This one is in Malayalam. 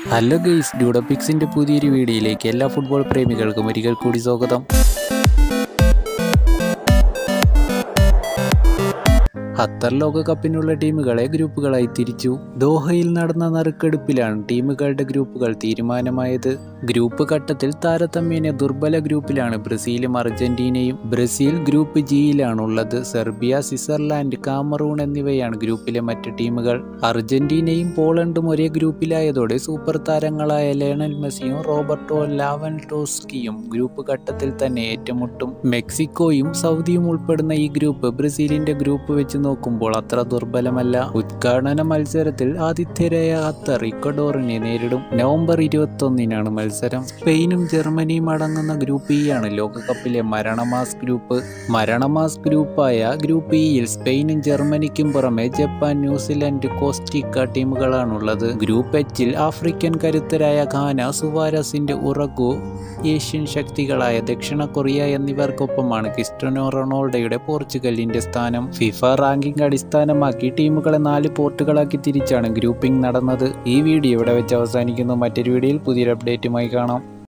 ഹലോ ഗെയ്സ് ഡ്യൂഡോപിക്സിന്റെ പുതിയൊരു വീഡിയോയിലേക്ക് എല്ലാ ഫുട്ബോൾ പ്രേമികൾക്കും ഒരിക്കൽ കൂടി സ്വാഗതം ഖത്തർ ലോകകപ്പിനുള്ള ടീമുകളെ ഗ്രൂപ്പുകളായി തിരിച്ചു ദോഹയിൽ നടന്ന നറുക്കെടുപ്പിലാണ് ടീമുകളുടെ ഗ്രൂപ്പുകൾ തീരുമാനമായത് ഗ്രൂപ്പ് ഘട്ടത്തിൽ താരതമ്യേന ദുർബല ഗ്രൂപ്പിലാണ് ബ്രസീലും അർജന്റീനയും ബ്രസീൽ ഗ്രൂപ്പ് ജിയിലാണുള്ളത് സെർബിയ സ്വിറ്റ്സർലാൻഡ് കാമറൂൺ എന്നിവയാണ് ഗ്രൂപ്പിലെ മറ്റ് ടീമുകൾ അർജന്റീനയും പോളണ്ടും ഒരേ ഗ്രൂപ്പിലായതോടെ സൂപ്പർ താരങ്ങളായ ലയണൽ മെസ്സിയും റോബർട്ടോ ലാവൻഡോസ്കിയും ഗ്രൂപ്പ് ഘട്ടത്തിൽ തന്നെ ഏറ്റുമുട്ടും മെക്സിക്കോയും സൗദിയും ഉൾപ്പെടുന്ന ഈ ഗ്രൂപ്പ് ബ്രസീലിന്റെ ഗ്രൂപ്പ് വെച്ച് നോക്കുമ്പോൾ അത്ര ദുർബലമല്ല ഉദ്ഘാടന മത്സരത്തിൽ ആതിഥ്യരായ ഖത്തർ ഇക്വഡോറിനെ നേരിടും നവംബർ ഇരുപത്തൊന്നിനാണ് മത്സരം സ്പെയിനും ജർമ്മനിയും അടങ്ങുന്ന ഗ്രൂപ്പ് ഇ ആണ് ലോകകപ്പിലെ മരണമാസ് ഗ്രൂപ്പ് മരണമാസ് ഗ്രൂപ്പായ ഗ്രൂപ്പ് ഇയിൽ സ്പെയിനും ജർമ്മനിക്കും പുറമെ ജപ്പാൻ ന്യൂസിലൻഡ് കോസ്റ്റിക്ക ടീമുകളാണുള്ളത് ഗ്രൂപ്പ് എച്ചിൽ ആഫ്രിക്കൻ കരുത്തരായ ഘാന സുവാരസിന്റെ ഉറഗു ഏഷ്യൻ ശക്തികളായ ദക്ഷിണ കൊറിയ എന്നിവർക്കൊപ്പമാണ് ക്രിസ്റ്റ്യാനോ റൊണാൾഡോയുടെ പോർച്ചുഗലിന്റെ സ്ഥാനം ഫിഫ റാങ്കിംഗ് അടിസ്ഥാനമാക്കി ടീമുകളെ നാല് പോർട്ടുകളാക്കി തിരിച്ചാണ് ഗ്രൂപ്പിംഗ് നടന്നത് ഈ വീഡിയോ ഇവിടെ വെച്ച് അവസാനിക്കുന്നു മറ്റൊരു വീഡിയോയിൽ പുതിയൊരു അപ്ഡേറ്റുമായി കാണാം